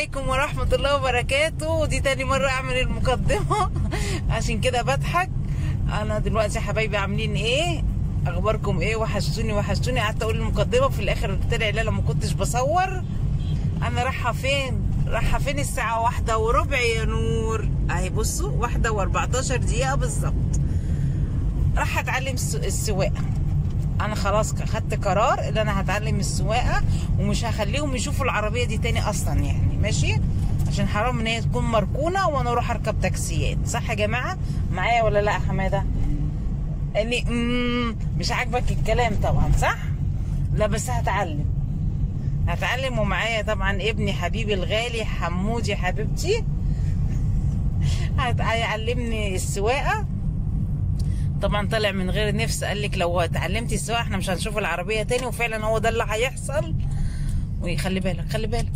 عليكم ورحمة الله وبركاته دي تاني مرة أعمل المقدمة عشان كده بضحك أنا دلوقتي يا حبايبي عاملين إيه أخباركم إيه وحشتوني وحشتوني قعدت أقول المقدمة في الآخر طلع لا لما كنتش بصور أنا رايحة فين رايحة فين الساعة واحدة وربع يا نور أهي بصوا واحدة وأربعتاشر دقيقة بالظبط راح أتعلم الس- السواقة انا خلاص خدت قرار ان انا هتعلم السواقه ومش هخليهم يشوفوا العربيه دي تاني اصلا يعني ماشي عشان حرام ان هي تكون مركونه وانا اروح اركب تاكسيات صح يا جماعه معايا ولا لا يا حماده اني مم، مش عاجبك الكلام طبعا صح لا بس هتعلم هتعلم ومعايا طبعا ابني حبيبي الغالي حمودي حبيبتي هت- هيعلمني السواقه طبعا طلع من غير نفس قال لك لو اتعلمتي السواقه احنا مش هنشوف العربيه تاني وفعلا هو ده اللي هيحصل وخلي بالك خلي بالك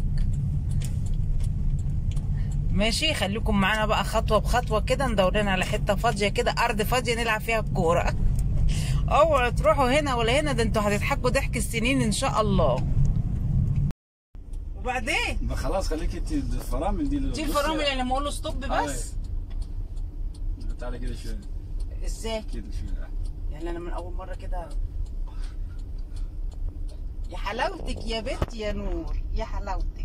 ماشي خليكم معانا بقى خطوه بخطوه كده ندورين على حته فاضيه كده ارض فاضيه نلعب فيها الكوره اوعوا تروحوا هنا ولا هنا ده انتوا هتضحكوا ضحك السنين ان شاء الله وبعدين ما خلاص خليك انت الفرامل دي دي الفرامل يعني لما اقول له ستوب بس تعالى كده شويه ازاي كده شويه يعني انا من اول مره كده يا حلاوتك يا بنت يا نور يا حلاوتك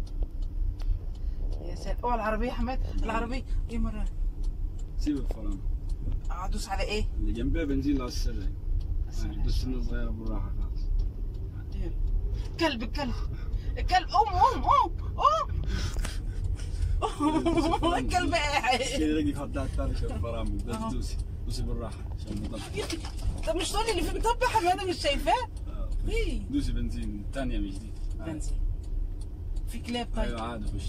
يا سلام اوعى العربيه يا حماد العربيه ايه مره سيب الفرامل ادوس على ايه اللي جنبها بنزين لا السرع بس انه صغيره بالراحه خلاص كلب الكلب الكلب قوم قوم قوم قوم الكلب قاعد كده رجلك حطها الثاني شوف الفرامل بس أهو. دوسي دوسي بالراحه عشان ما تطلع طب مش تقولي اللي في طب يا حماده مش شايفاه آه. ايه دوسي بنزين الثانيه مش دي عادي. بنزين في كلاب طيب ايوه عادي خش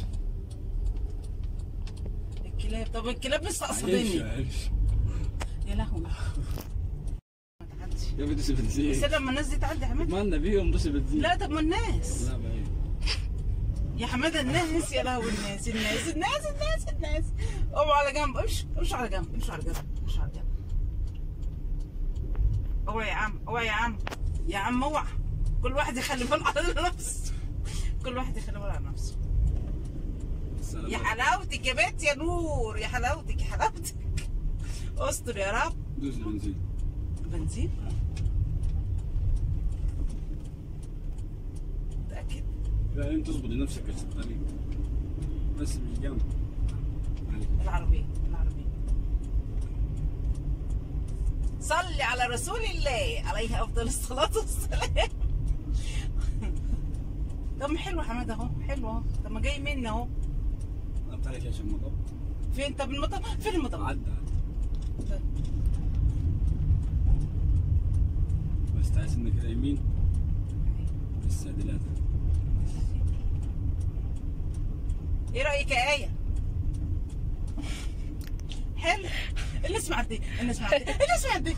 الكلاب طب الكلاب عيش مستقصدني عيش يا لهوي ما تعدي يا ابني دوسي بس بنزين لما الناس دي تعدي يا حماد ما لنا بيهم دوسي بنزين لا طب ما الناس لا بعيد يا حماده الناس يا لهوي الناس الناس الناس الناس الناس قوموا على جنب امشوا امشوا على جنب امشوا على جنب امشوا على جنب اوعى يا عم اوعى يا عم يا عم اوعى كل واحد يخلي باله على نفسه كل واحد يخلي باله على نفسه السلام يا عليكم. حلاوتك يا بنت يا نور يا حلاوتك يا حلاوتك استر يا رب دوسي بنزين بنزين متأكد لا انت تظبطي نفسك في الطريق بس مش جنب عليك. العربية العربية صلي على رسول الله عليه أفضل الصلاة والسلام طب ما حلو يا حماد اهو حلو اهو طب ما جاي مني اهو قلت عليك عشان مطر فين طب المطر فين المطر عدى عدى بس تعال سنة كده يمين بس تعديلات ايه رأيك يا آية حلو اللي اسمع دي اللي اسمع دي اللي اسمع دي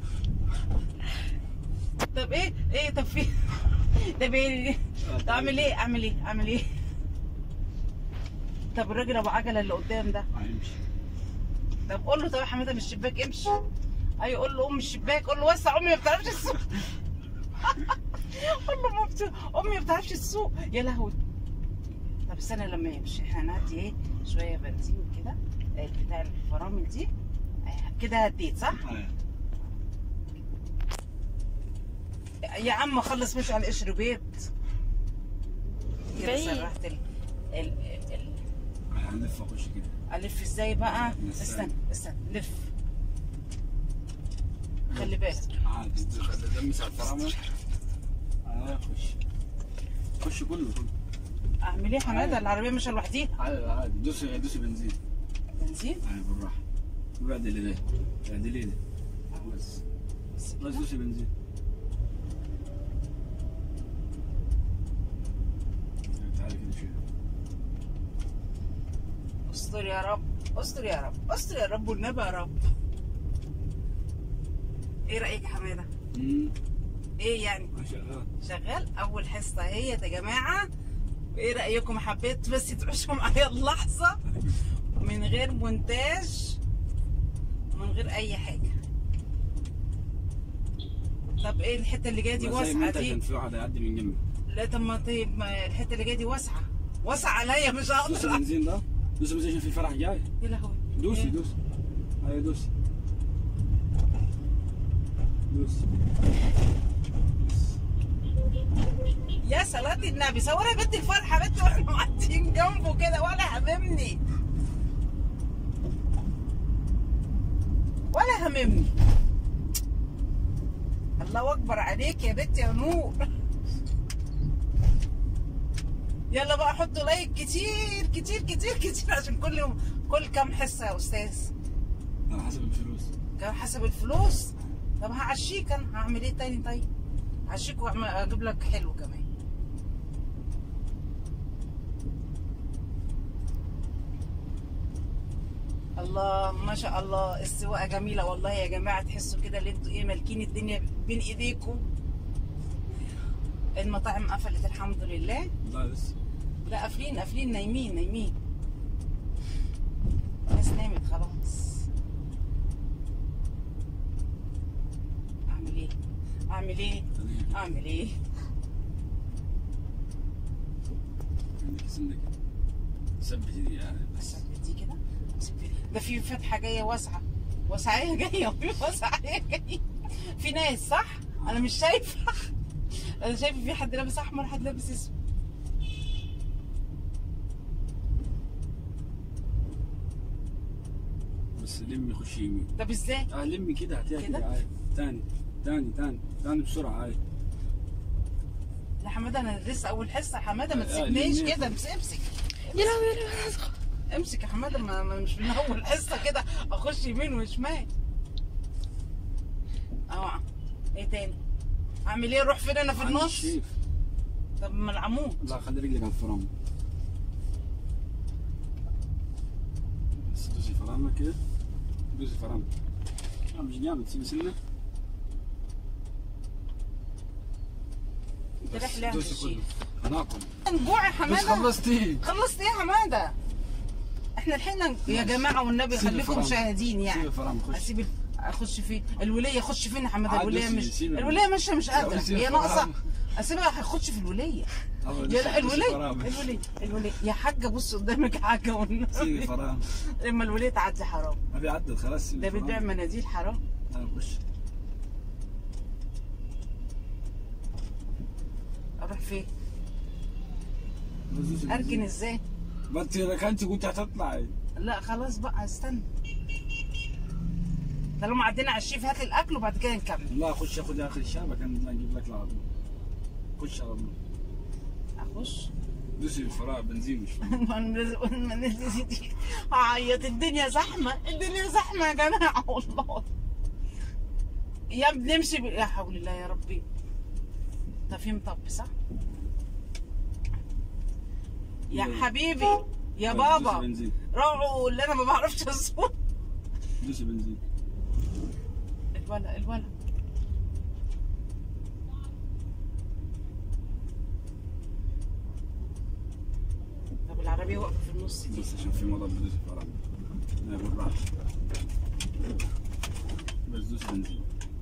طب ايه ايه طب في طب ايه طب اعمل ايه اعمل ايه اعمل ايه طب الراجل ابو عجله اللي قدام ده هيمشي طب قول له طب يا حماده من الشباك امشي ايوه قول له قوم من الشباك قول له وسع امي ما بتعرفش السوق قول له مامتي امي ما بتعرفش السوق يا لهوي طب استنى لما يمشي احنا هنعدي ايه شويه بنزين كده آه، بتاع الفرامل دي آه، كده هديت صح آه. يا عم خلص مش على القشر بيض كده بعيد. سرحت ال ال ال هنلف اخش كده الف ازاي بقى لسه. استنى استنى لف خلي بالك عادي دمس على الفرامل آه، خش خش كله كله اعمل ايه يا حماده العربيه مش لوحديها عادي عادي دوسي دوسي بنزين بنزين عادي بالراحه بعد اللي ده بعد اللي ده بس بس بس كده. دوسي بنزين تعالي كده شويه استر يا رب استر يا رب استر يا رب والنبي يا رب ايه رايك يا حماده امم ايه يعني شغال شغال اول حصه اهي يا جماعه ايه رايكم حبيت بس تعيشوا معايا اللحظه من غير مونتاج من غير اي حاجه طب ايه الحته اللي جايه دي زي ما واسعه انت دي عشان في واحد هيعدي من جنبي لا طب ما طيب ما الحته اللي جايه دي واسعه وسع عليا مش دوسي هقدر بنزين ده دوسي بنزين عشان في فرح جاي يا لهوي دوسي إيه؟ دوسي ايوه دوسي دوسي يا صلاة النبي صوري بنت الفرحة بنت واحنا معديين جنبه كده ولا هممني ولا هممني الله اكبر عليك يا بنت يا نور يلا بقى حطوا لايك كتير كتير كتير كتير عشان كل يوم كل كام حصة يا استاذ على حسب الفلوس كان حسب الفلوس طب هعشيك انا هعمل ايه تاني طيب هعشيك واجيب لك حلو كمان الله ما شاء الله السواقه جميله والله يا جماعه تحسوا كده ان انتوا ايه مالكين الدنيا بين ايديكم المطاعم قفلت الحمد لله لا لسه لا قافلين قافلين نايمين نايمين الناس نامت خلاص اعمل ايه اعمل ايه اعمل ايه عندك سنة كده ثبتي دي يعني بس بس دي كده ده في فتحه جايه واسعه واسعه جايه وفي واسعه جايه في ناس صح انا مش شايفه انا شايفه في حد لابس احمر حد لابس اسود بس لمي خشي يمين طب ازاي اه لمي كده هاتيها كده؟ كده عادي تاني تاني تاني تاني بسرعة عادي يا حماده انا لسه اول حصه حماده ما آه، تسيبنيش ليه؟ كده امسك امسك يا لهوي يا لهوي امسك يا حماده ما ما- مش من اول حصه كده اخش يمين وشمال اوعى ايه تاني اعمل ايه اروح فين انا في عندي النص الشيف طب ما العمود لا خلي رجلك على الفرامل بس دوسي فرامل كده دوسي فرامل لا مش جامد سيبي سنة انت رايح ليه عند دوسي الشيف كله هناكل نجوع يا بس حماده خلصتي خلصت ايه يا حماده احنا الحين يا جماعه والنبي سيب خليكم الفرامل. شاهدين سيبي يعني الفرامل خش اسيب ال- اخش فين الوليه اخش فين يا حماده عادي الوليه سيبي- مش سيبي. الوليه ماشيه مش قادره سيبي هي ناقصه الفرامل. اسيبها هخش في الوليه أول يا دوسي- لا دوسي الوليه فرامل. الوليه الوليه يا حاجه بص قدامك يا حاجه سيبي والنبي فرامل لما الوليه تعدي حرام ما بيعدل خلاص سيبي ده بتبيع فرامل. مناديل حرام تعال خش اروح فين بس دوسي اركن بنزين. ازاي ما انت ركنتي كنت هتطلعي لا خلاص بقى استنى طالما عدينا على الشيف هات الاكل وبعد كده نكمل لا خش خد اخر الشارع كان اجيب لك على طول خش على طول اخش دوسي الفراغ بنزين مش هعيط الدنيا زحمه الدنيا زحمه يا جماعه والله يا بنمشي ب... يا حول الله يا ربي ده في مطب صح يا يلا. حبيبي يا دوسي بابا بنزين روعوا اللي انا ما بعرفش اسوق دوسي بنزين الولا الولا طب العربية واقفة في النص دي بس عشان في مضاد بدوس الفراغ لا بالراحة بس دوس بنزين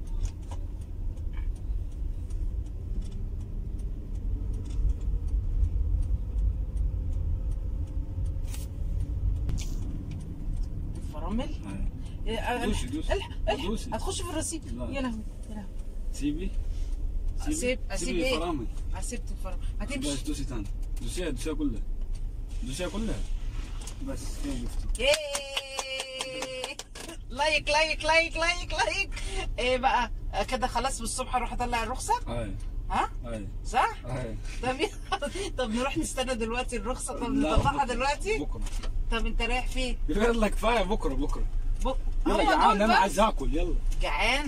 فرامل هاي. إيه، دوسي، دوسي. الحق الحق دوسي. هتخش في الرصيف لا. يا لهوي يا لهوي سيبي أسيب- أسيب سيبي إيه؟ الفرامل سبت الفرامل بس هتمشي دوسي تاني دوسيها دوسيها كلها دوسيها كلها بس كده شفتي ياي. لايك لايك لايك لايك لايك ايه بقى آه، كده خلاص بالصبح اروح اطلع الرخصه هاي ها هاي صح هاي طب طب نروح نستنى دلوقتي الرخصه طب لا، نطلعها بكرة. دلوقتي بكره طب انت رايح فين يلا كفايه بكره بكره بق... يلا هم جعان دول انا بس. عايز اكل يلا جعان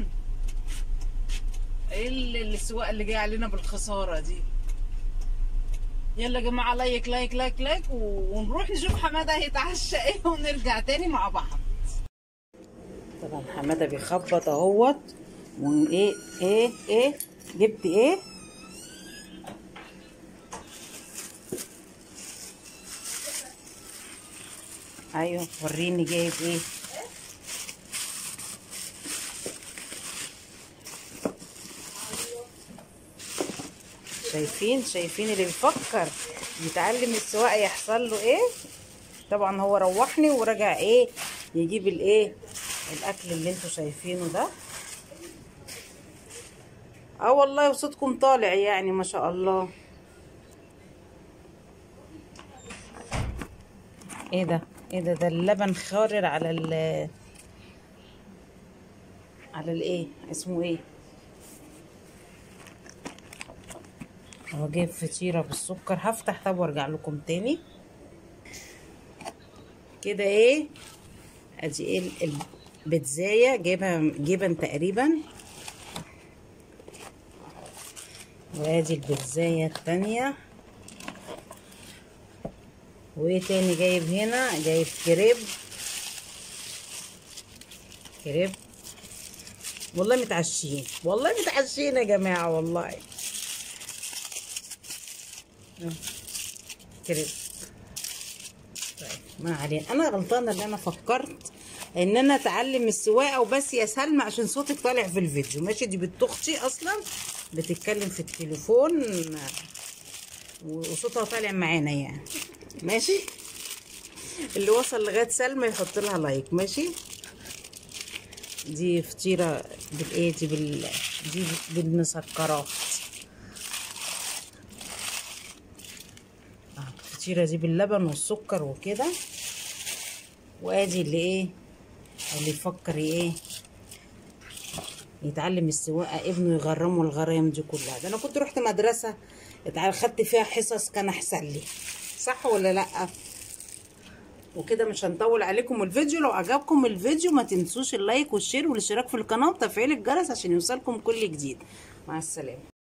ايه ال- السواقه اللي جايه علينا بالخساره دي يلا يا جماعه لايك لايك لايك لايك و- ونروح نشوف حماده هيتعشى ايه ونرجع تاني مع بعض طبعا حماده بيخبط اهوت وايه ايه ايه جبت ايه ايوه وريني جايب ايه شايفين شايفين اللي بيفكر يتعلم السواقه يحصل له ايه طبعا هو روحني ورجع ايه يجيب الايه الاكل اللي انتوا شايفينه ده اه والله وصوتكم طالع يعني ما شاء الله ايه ده ايه ده ده اللبن خارر على ال على الايه اسمه ايه هو جايب فطيرة بالسكر هفتح طب وارجع لكم تاني كده ايه ادي ايه ال- البيتزاية جايبها جبن تقريبا وادي البيتزاية التانية وايه تاني جايب هنا جايب كريب كريب والله متعشين والله متعشين يا جماعة والله كريب طيب ما علينا انا غلطانه ان انا فكرت ان انا اتعلم السواقه وبس يا سلمى عشان صوتك طالع في الفيديو ماشي دي بنت اختي اصلا بتتكلم في التليفون وصوتها طالع معانا يعني ماشي اللي وصل لغايه سلمى يحط لها لايك ماشي دي فطيره بالايه دي بال دي بالمسكرات آه، الفطيره دي باللبن والسكر وكده وادي اللي ايه اللي يفكر ايه يتعلم السواقه ابنه يغرمه الغرام دي كلها ده انا كنت رحت مدرسه اتع- خدت فيها حصص كان احسن لي صح ولا لا وكده مش هنطول عليكم الفيديو لو عجبكم الفيديو ما تنسوش اللايك والشير والاشتراك في القناه وتفعيل الجرس عشان يوصلكم كل جديد مع السلامه